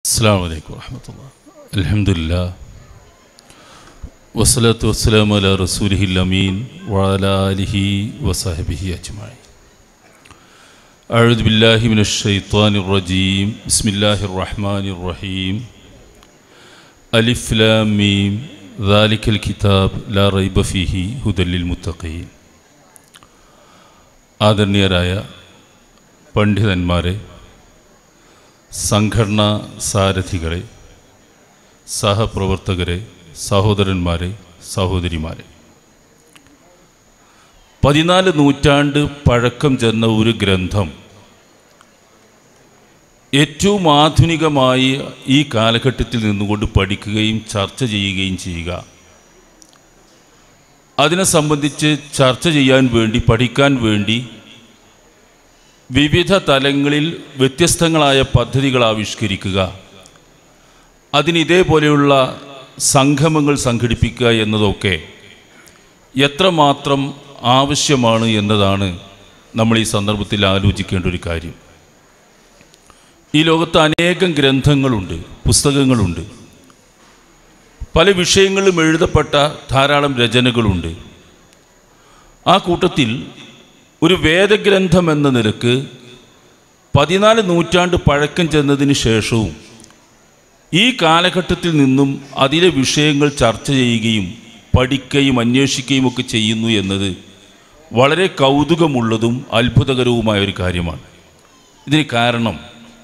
السلام عليكم ورحمة الله الحمد لله والصلاة والسلام على رسوله الأمين وعلى آله وصحبه أجمعين أعوذ بالله من الشيطان الرجيم بسم الله الرحمن الرحيم ألف لام ميم ذلك الكتاب لا ريب فيه هدى للمتقين ആദരണീയരായ പണ്ഡിതന്മാരെ സംഘടനാ സാരഥികളെ സഹപ്രവർത്തകരെ സഹോദരന്മാരെ സഹോദരിമാരെ പതിനാല് നൂറ്റാണ്ട് പഴക്കം ചെന്ന ഒരു ഗ്രന്ഥം ഏറ്റവും ആധുനികമായി ഈ കാലഘട്ടത്തിൽ നിന്നുകൊണ്ട് പഠിക്കുകയും ചർച്ച ചെയ്യുകയും ചെയ്യുക അതിനെ സംബന്ധിച്ച് ചർച്ച ചെയ്യാൻ വേണ്ടി പഠിക്കാൻ വേണ്ടി വിവിധ തലങ്ങളിൽ വ്യത്യസ്തങ്ങളായ പദ്ധതികൾ ആവിഷ്കരിക്കുക അതിന് ഇതേപോലെയുള്ള സംഗമങ്ങൾ സംഘടിപ്പിക്കുക എന്നതൊക്കെ എത്രമാത്രം ആവശ്യമാണ് എന്നതാണ് നമ്മൾ ഈ സന്ദർഭത്തിൽ ആലോചിക്കേണ്ട ഒരു കാര്യം ഈ ലോകത്ത് അനേകം ഗ്രന്ഥങ്ങളുണ്ട് പുസ്തകങ്ങളുണ്ട് പല വിഷയങ്ങളിലും എഴുതപ്പെട്ട ധാരാളം രചനകളുണ്ട് ആ കൂട്ടത്തിൽ ഒരു വേദഗ്രന്ഥം എന്ന നിലക്ക് പതിനാല് നൂറ്റാണ്ട് പഴക്കം ചെന്നതിന് ശേഷവും ഈ കാലഘട്ടത്തിൽ നിന്നും അതിലെ വിഷയങ്ങൾ ചർച്ച ചെയ്യുകയും പഠിക്കുകയും അന്വേഷിക്കുകയും ഒക്കെ ചെയ്യുന്നു എന്നത് വളരെ കൗതുകമുള്ളതും അത്ഭുതകരവുമായ ഒരു കാര്യമാണ് ഇതിന് കാരണം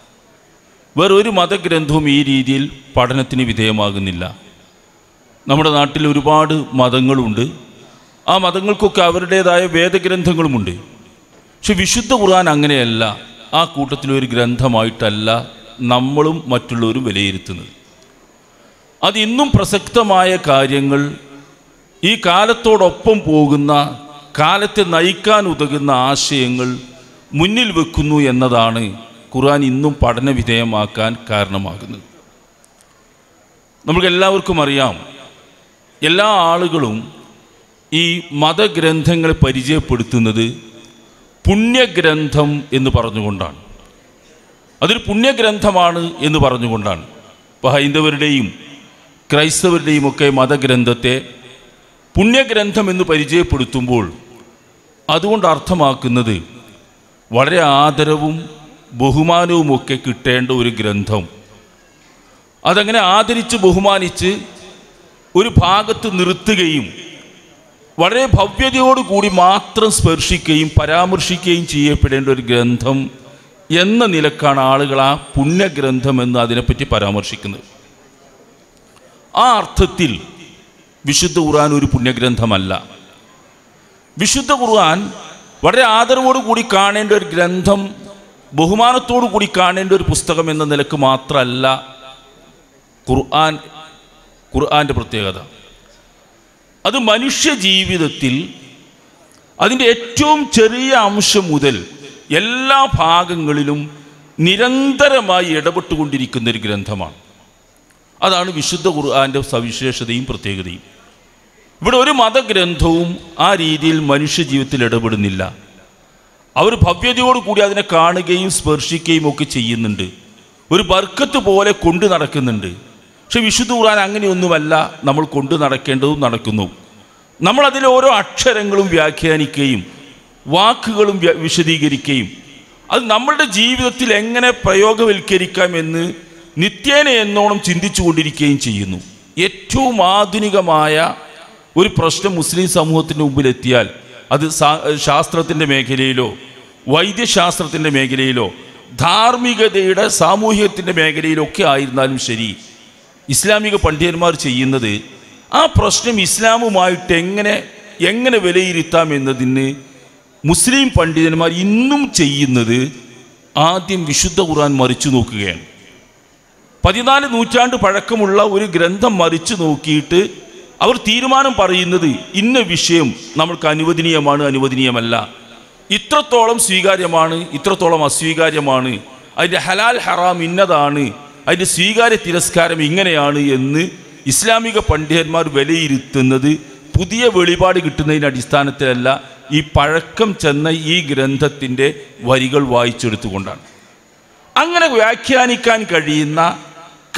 വേറൊരു മതഗ്രന്ഥവും ഈ രീതിയിൽ പഠനത്തിന് വിധേയമാകുന്നില്ല നമ്മുടെ നാട്ടിൽ ഒരുപാട് മതങ്ങളുണ്ട് ആ മതങ്ങൾക്കൊക്കെ അവരുടേതായ വേദഗ്രന്ഥങ്ങളുമുണ്ട് പക്ഷെ വിശുദ്ധ ഖുർആൻ അങ്ങനെയല്ല ആ കൂട്ടത്തിൽ ഒരു ഗ്രന്ഥമായിട്ടല്ല നമ്മളും മറ്റുള്ളവരും വിലയിരുത്തുന്നത് അത് ഇന്നും പ്രസക്തമായ കാര്യങ്ങൾ ഈ കാലത്തോടൊപ്പം പോകുന്ന കാലത്തെ നയിക്കാൻ ഉതകുന്ന ആശയങ്ങൾ മുന്നിൽ വെക്കുന്നു എന്നതാണ് ഖുർആൻ ഇന്നും പഠന വിധേയമാക്കാൻ കാരണമാകുന്നത് നമുക്കെല്ലാവർക്കും അറിയാം എല്ലാ ആളുകളും ഈ മതഗ്രന്ഥങ്ങളെ പരിചയപ്പെടുത്തുന്നത് പുണ്യഗ്രന്ഥം എന്ന് പറഞ്ഞുകൊണ്ടാണ് അതൊരു പുണ്യഗ്രന്ഥമാണ് എന്ന് പറഞ്ഞുകൊണ്ടാണ് ഇപ്പോൾ ഹൈന്ദവരുടെയും ക്രൈസ്തവരുടെയും ഒക്കെ മതഗ്രന്ഥത്തെ പുണ്യഗ്രന്ഥം എന്ന് പരിചയപ്പെടുത്തുമ്പോൾ അതുകൊണ്ട് അർത്ഥമാക്കുന്നത് വളരെ ആദരവും ബഹുമാനവുമൊക്കെ കിട്ടേണ്ട ഒരു ഗ്രന്ഥം അതങ്ങനെ ആദരിച്ച് ബഹുമാനിച്ച് ഒരു ഭാഗത്ത് നിർത്തുകയും വളരെ ഭവ്യതയോടുകൂടി മാത്രം സ്പർശിക്കുകയും പരാമർശിക്കുകയും ചെയ്യപ്പെടേണ്ട ഒരു ഗ്രന്ഥം എന്ന നിലക്കാണ് ആളുകൾ ആ പുണ്യഗ്രന്ഥം എന്ന് അതിനെപ്പറ്റി പരാമർശിക്കുന്നത് ആ അർത്ഥത്തിൽ വിശുദ്ധ ഖുർആൻ ഒരു പുണ്യഗ്രന്ഥമല്ല വിശുദ്ധ ഖുർആൻ വളരെ ആദരവോടു കൂടി കാണേണ്ട ഒരു ഗ്രന്ഥം ബഹുമാനത്തോടു കൂടി കാണേണ്ട ഒരു പുസ്തകം എന്ന നിലക്ക് മാത്രമല്ല ഖുർആൻ ഖുർആൻ്റെ പ്രത്യേകത അത് മനുഷ്യ ജീവിതത്തിൽ അതിൻ്റെ ഏറ്റവും ചെറിയ അംശം മുതൽ എല്ലാ ഭാഗങ്ങളിലും നിരന്തരമായി ഇടപെട്ടുകൊണ്ടിരിക്കുന്ന ഒരു ഗ്രന്ഥമാണ് അതാണ് വിശുദ്ധ ഖുർആൻ്റെ സവിശേഷതയും പ്രത്യേകതയും ഇവിടെ ഒരു മതഗ്രന്ഥവും ആ രീതിയിൽ മനുഷ്യ ജീവിതത്തിൽ ഇടപെടുന്നില്ല അവർ ഭവ്യതയോടുകൂടി അതിനെ കാണുകയും സ്പർശിക്കുകയും ഒക്കെ ചെയ്യുന്നുണ്ട് ഒരു ബർക്കത്ത് പോലെ കൊണ്ടു നടക്കുന്നുണ്ട് പക്ഷെ വിശുദ്ധ ഖുർആൻ അങ്ങനെയൊന്നുമല്ല നമ്മൾ കൊണ്ടു നടക്കേണ്ടതും നടക്കുന്നു നമ്മൾ അതിലെ ഓരോ അക്ഷരങ്ങളും വ്യാഖ്യാനിക്കുകയും വാക്കുകളും വ്യ- വിശദീകരിക്കുകയും അത് നമ്മളുടെ ജീവിതത്തിൽ എങ്ങനെ പ്രയോഗവൽക്കരിക്കാമെന്ന് നിത്യേന എന്നോണം ചിന്തിച്ചു കൊണ്ടിരിക്കുകയും ചെയ്യുന്നു ഏറ്റവും ആധുനികമായ ഒരു പ്രശ്നം മുസ്ലിം സമൂഹത്തിൻ്റെ മുമ്പിലെത്തിയാൽ അത് സാ- ശാസ്ത്രത്തിൻ്റെ മേഖലയിലോ വൈദ്യശാസ്ത്രത്തിൻ്റെ മേഖലയിലോ ധാർമ്മികതയുടെ സാമൂഹികത്തിൻ്റെ മേഖലയിലോ ഒക്കെ ആയിരുന്നാലും ശരി ഇസ്ലാമിക പണ്ഡിതന്മാർ ചെയ്യുന്നത് ആ പ്രശ്നം ഇസ്ലാമുമായിട്ട് എങ്ങനെ എങ്ങനെ വിലയിരുത്താം എന്നതിന് മുസ്ലിം പണ്ഡിതന്മാർ ഇന്നും ചെയ്യുന്നത് ആദ്യം വിശുദ്ധ ഖുർആൻ മറിച്ചു നോക്കുകയാണ് പതിനാല് നൂറ്റാണ്ട് പഴക്കമുള്ള ഒരു ഗ്രന്ഥം മറിച്ചു നോക്കിയിട്ട് അവർ തീരുമാനം പറയുന്നത് ഇന്ന വിഷയം നമ്മൾക്ക് അനുവദനീയമാണ് അനുവദനീയമല്ല ഇത്രത്തോളം സ്വീകാര്യമാണ് ഇത്രത്തോളം അസ്വീകാര്യമാണ് അതിൻ്റെ ഹലാൽ ഹറാം ഇന്നതാണ് അതിൻ്റെ സ്വീകാര്യ തിരസ്കാരം ഇങ്ങനെയാണ് എന്ന് ഇസ്ലാമിക പണ്ഡിതന്മാർ വിലയിരുത്തുന്നത് പുതിയ വെളിപാട് കിട്ടുന്നതിൻ്റെ അടിസ്ഥാനത്തിലല്ല ഈ പഴക്കം ചെന്ന ഈ ഗ്രന്ഥത്തിൻ്റെ വരികൾ വായിച്ചെടുത്തുകൊണ്ടാണ് അങ്ങനെ വ്യാഖ്യാനിക്കാൻ കഴിയുന്ന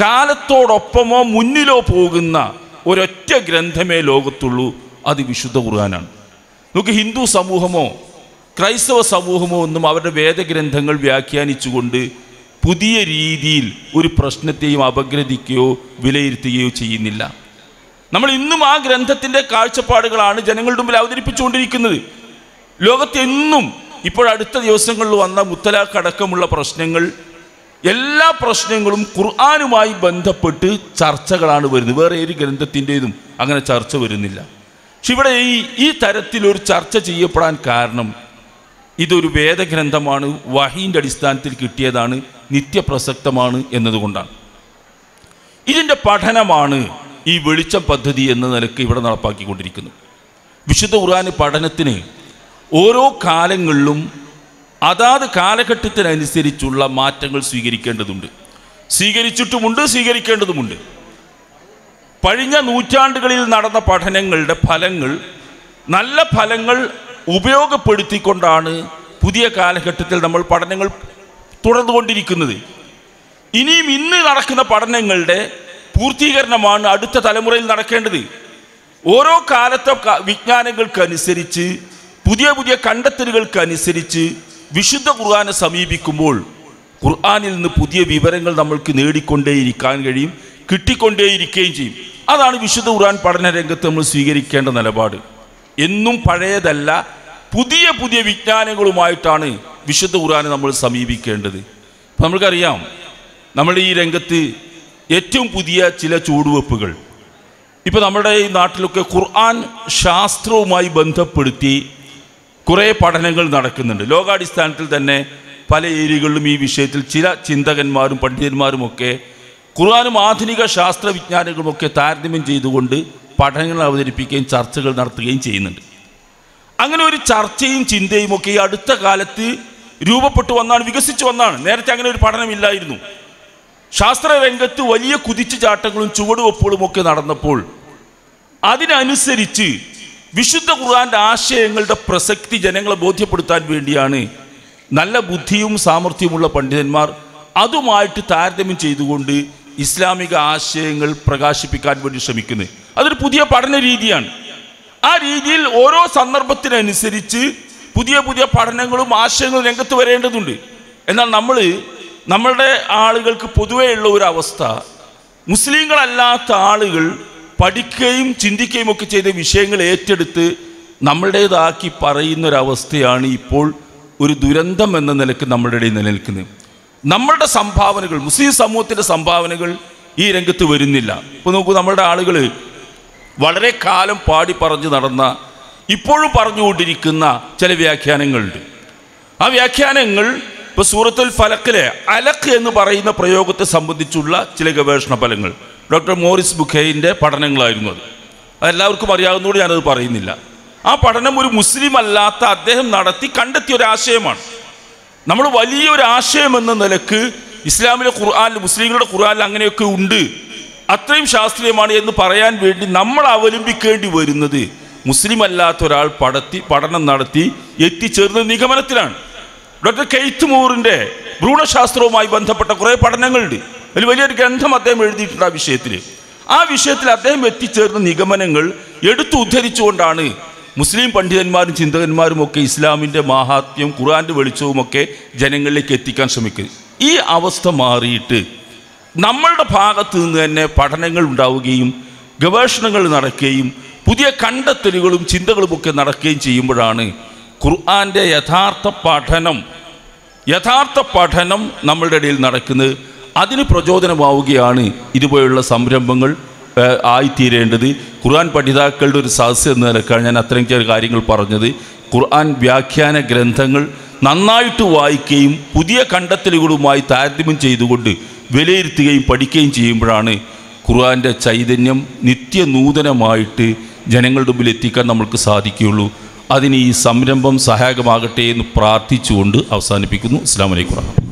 കാലത്തോടൊപ്പമോ മുന്നിലോ പോകുന്ന ഒരൊറ്റ ഗ്രന്ഥമേ ലോകത്തുള്ളൂ അത് വിശുദ്ധ ഖുർആനാണ് നമുക്ക് ഹിന്ദു സമൂഹമോ ക്രൈസ്തവ സമൂഹമോ ഒന്നും അവരുടെ വേദഗ്രന്ഥങ്ങൾ വ്യാഖ്യാനിച്ചുകൊണ്ട് പുതിയ രീതിയിൽ ഒരു പ്രശ്നത്തെയും അപഗ്രഥിക്കുകയോ വിലയിരുത്തുകയോ ചെയ്യുന്നില്ല നമ്മൾ ഇന്നും ആ ഗ്രന്ഥത്തിൻ്റെ കാഴ്ചപ്പാടുകളാണ് ജനങ്ങളുടെ മുമ്പിൽ അവതരിപ്പിച്ചുകൊണ്ടിരിക്കുന്നത് ലോകത്തെന്നും ഇപ്പോഴടുത്ത ദിവസങ്ങളിൽ വന്ന മുത്തലാഖ് അടക്കമുള്ള പ്രശ്നങ്ങൾ എല്ലാ പ്രശ്നങ്ങളും ഖുർആാനുമായി ബന്ധപ്പെട്ട് ചർച്ചകളാണ് വരുന്നത് വേറെ ഏത് ഗ്രന്ഥത്തിൻ്റെതും അങ്ങനെ ചർച്ച വരുന്നില്ല പക്ഷെ ഇവിടെ ഈ ഈ തരത്തിലൊരു ചർച്ച ചെയ്യപ്പെടാൻ കാരണം ഇതൊരു വേദഗ്രന്ഥമാണ് വഹീൻ്റെ അടിസ്ഥാനത്തിൽ കിട്ടിയതാണ് നിത്യപ്രസക്തമാണ് എന്നതുകൊണ്ടാണ് ഇതിൻ്റെ പഠനമാണ് ഈ വെളിച്ചം പദ്ധതി എന്ന നിലക്ക് ഇവിടെ നടപ്പാക്കിക്കൊണ്ടിരിക്കുന്നത് വിശുദ്ധ ഖുർആന് പഠനത്തിന് ഓരോ കാലങ്ങളിലും അതാത് കാലഘട്ടത്തിനനുസരിച്ചുള്ള മാറ്റങ്ങൾ സ്വീകരിക്കേണ്ടതുണ്ട് സ്വീകരിച്ചിട്ടുമുണ്ട് സ്വീകരിക്കേണ്ടതുമുണ്ട് കഴിഞ്ഞ നൂറ്റാണ്ടുകളിൽ നടന്ന പഠനങ്ങളുടെ ഫലങ്ങൾ നല്ല ഫലങ്ങൾ ഉപയോഗപ്പെടുത്തിക്കൊണ്ടാണ് പുതിയ കാലഘട്ടത്തിൽ നമ്മൾ പഠനങ്ങൾ തുടർന്നുകൊണ്ടിരിക്കുന്നത് ഇനിയും ഇന്ന് നടക്കുന്ന പഠനങ്ങളുടെ പൂർത്തീകരണമാണ് അടുത്ത തലമുറയിൽ നടക്കേണ്ടത് ഓരോ കാലത്തെ ക- വിജ്ഞാനങ്ങൾക്കനുസരിച്ച് പുതിയ പുതിയ കണ്ടെത്തലുകൾക്കനുസരിച്ച് വിശുദ്ധ ഖുർആനെ സമീപിക്കുമ്പോൾ ഖുർആനിൽ നിന്ന് പുതിയ വിവരങ്ങൾ നമ്മൾക്ക് നേടിക്കൊണ്ടേയിരിക്കാൻ കഴിയും കിട്ടിക്കൊണ്ടേയിരിക്കുകയും ചെയ്യും അതാണ് വിശുദ്ധ ഖുർആൻ പഠന രംഗത്ത് നമ്മൾ സ്വീകരിക്കേണ്ട നിലപാട് എന്നും പഴയതല്ല പുതിയ പുതിയ വിജ്ഞാനങ്ങളുമായിട്ടാണ് വിശുദ്ധ ഖുർആനെ നമ്മൾ സമീപിക്കേണ്ടത് ഇപ്പം നമ്മൾക്കറിയാം നമ്മുടെ ഈ രംഗത്ത് ഏറ്റവും പുതിയ ചില ചുവടുവെപ്പുകൾ ഇപ്പോൾ നമ്മുടെ ഈ നാട്ടിലൊക്കെ ഖുർആൻ ശാസ്ത്രവുമായി ബന്ധപ്പെടുത്തി കുറേ പഠനങ്ങൾ നടക്കുന്നുണ്ട് ലോകാടിസ്ഥാനത്തിൽ തന്നെ പല ഏരിയകളിലും ഈ വിഷയത്തിൽ ചില ചിന്തകന്മാരും പണ്ഡിതന്മാരുമൊക്കെ ഖുർആനും ആധുനിക ശാസ്ത്ര വിജ്ഞാനങ്ങളുമൊക്കെ താരതമ്യം ചെയ്തുകൊണ്ട് പഠനങ്ങൾ അവതരിപ്പിക്കുകയും ചർച്ചകൾ നടത്തുകയും ചെയ്യുന്നുണ്ട് അങ്ങനെ ഒരു ചർച്ചയും ചിന്തയും ഒക്കെ ഈ അടുത്ത കാലത്ത് രൂപപ്പെട്ടു വന്നാണ് വികസിച്ചു വന്നാണ് നേരത്തെ അങ്ങനെ ഒരു പഠനമില്ലായിരുന്നു ശാസ്ത്ര രംഗത്ത് വലിയ കുതിച്ചുചാട്ടങ്ങളും ചുവടുവെപ്പുകളും ഒക്കെ നടന്നപ്പോൾ അതിനനുസരിച്ച് വിശുദ്ധ ഖുർആന്റെ ആശയങ്ങളുടെ പ്രസക്തി ജനങ്ങളെ ബോധ്യപ്പെടുത്താൻ വേണ്ടിയാണ് നല്ല ബുദ്ധിയും സാമർഥ്യമുള്ള പണ്ഡിതന്മാർ അതുമായിട്ട് താരതമ്യം ചെയ്തുകൊണ്ട് ഇസ്ലാമിക ആശയങ്ങൾ പ്രകാശിപ്പിക്കാൻ വേണ്ടി ശ്രമിക്കുന്നത് അതൊരു പുതിയ പഠന രീതിയാണ് ആ രീതിയിൽ ഓരോ സന്ദർഭത്തിനനുസരിച്ച് പുതിയ പുതിയ പഠനങ്ങളും ആശയങ്ങളും രംഗത്ത് വരേണ്ടതുണ്ട് എന്നാൽ നമ്മൾ നമ്മളുടെ ആളുകൾക്ക് പൊതുവെയുള്ള ഒരു അവസ്ഥ മുസ്ലിങ്ങളല്ലാത്ത ആളുകൾ പഠിക്കുകയും ചിന്തിക്കുകയും ഒക്കെ ചെയ്ത വിഷയങ്ങൾ ഏറ്റെടുത്ത് നമ്മളുടേതാക്കി പറയുന്നൊരവസ്ഥയാണ് ഇപ്പോൾ ഒരു ദുരന്തം എന്ന നിലക്ക് നമ്മുടെ ഇടയിൽ നിലനിൽക്കുന്നത് നമ്മളുടെ സംഭാവനകൾ മുസ്ലിം സമൂഹത്തിൻ്റെ സംഭാവനകൾ ഈ രംഗത്ത് വരുന്നില്ല ഇപ്പോൾ നോക്കൂ നമ്മളുടെ ആളുകൾ വളരെ കാലം പാടി പറഞ്ഞു നടന്ന ഇപ്പോഴും പറഞ്ഞുകൊണ്ടിരിക്കുന്ന ചില വ്യാഖ്യാനങ്ങളുണ്ട് ആ വ്യാഖ്യാനങ്ങൾ ഇപ്പോൾ സൂറത്തുൽ ഫലക്കിലെ അലക്ക് എന്ന് പറയുന്ന പ്രയോഗത്തെ സംബന്ധിച്ചുള്ള ചില ഗവേഷണ ഫലങ്ങൾ ഡോക്ടർ മോറിസ് ബുഖേയിൻ്റെ പഠനങ്ങളായിരുന്നു അത് അതെല്ലാവർക്കും അറിയാവുന്നതുകൊണ്ട് ഞാനത് പറയുന്നില്ല ആ പഠനം ഒരു മുസ്ലിം അല്ലാത്ത അദ്ദേഹം നടത്തി കണ്ടെത്തിയ ഒരു ആശയമാണ് നമ്മൾ വലിയൊരു ആശയം എന്ന നിലക്ക് ഇസ്ലാമിലെ ഖുർആാനിൽ മുസ്ലിങ്ങളുടെ ഖുർആാനിൽ അങ്ങനെയൊക്കെ ഉണ്ട് അത്രയും ശാസ്ത്രീയമാണ് എന്ന് പറയാൻ വേണ്ടി നമ്മൾ അവലംബിക്കേണ്ടി വരുന്നത് മുസ്ലിം അല്ലാത്ത ഒരാൾ പടത്തി പഠനം നടത്തി എത്തിച്ചേർന്ന നിഗമനത്തിലാണ് ഡോക്ടർ കെയ്ത്ത് മൂറിൻ്റെ ഭ്രൂണശാസ്ത്രവുമായി ബന്ധപ്പെട്ട കുറേ പഠനങ്ങളുണ്ട് അതിൽ വലിയൊരു ഗ്രന്ഥം അദ്ദേഹം എഴുതിയിട്ടുണ്ട് ആ വിഷയത്തിൽ ആ വിഷയത്തിൽ അദ്ദേഹം എത്തിച്ചേർന്ന നിഗമനങ്ങൾ എടുത്തു ഉദ്ധരിച്ചുകൊണ്ടാണ് മുസ്ലിം പണ്ഡിതന്മാരും ചിന്തകന്മാരും ഒക്കെ ഇസ്ലാമിൻ്റെ മാഹാത്മ്യം ഖുർആൻ്റെ വെളിച്ചവുമൊക്കെ ജനങ്ങളിലേക്ക് എത്തിക്കാൻ ശ്രമിക്കുന്നത് ഈ അവസ്ഥ മാറിയിട്ട് നമ്മളുടെ ഭാഗത്ത് നിന്ന് തന്നെ പഠനങ്ങൾ ഉണ്ടാവുകയും ഗവേഷണങ്ങൾ നടക്കുകയും പുതിയ കണ്ടെത്തലുകളും ചിന്തകളുമൊക്കെ നടക്കുകയും ചെയ്യുമ്പോഴാണ് ഖുർആൻ്റെ യഥാർത്ഥ പഠനം യഥാർത്ഥ പഠനം നമ്മളുടെ ഇടയിൽ നടക്കുന്നത് അതിന് പ്രചോദനമാവുകയാണ് ഇതുപോലുള്ള സംരംഭങ്ങൾ ഏഹ്, ആയിത്തീരേണ്ടത് ഖുർആൻ പഠിതാക്കളുടെ ഒരു സദസ്സ് എന്ന നിലക്കാണ് ഞാൻ അത്രയും ചില കാര്യങ്ങൾ പറഞ്ഞത് ഖുർആൻ വ്യാഖ്യാന ഗ്രന്ഥങ്ങൾ നന്നായിട്ട് വായിക്കുകയും പുതിയ കണ്ടെത്തലുകളുമായി താരതമ്യം ചെയ്തുകൊണ്ട് വിലയിരുത്തുകയും പഠിക്കുകയും ചെയ്യുമ്പോഴാണ് ഖുർആൻ്റെ ചൈതന്യം നിത്യനൂതനമായിട്ട് ജനങ്ങളുടെ മുമ്പിൽ എത്തിക്കാൻ നമ്മൾക്ക് സാധിക്കുകയുള്ളൂ അതിന് ഈ സംരംഭം സഹായകമാകട്ടെ എന്ന് പ്രാർത്ഥിച്ചുകൊണ്ട് അവസാനിപ്പിക്കുന്നു അസ്സാം വലൈക്കും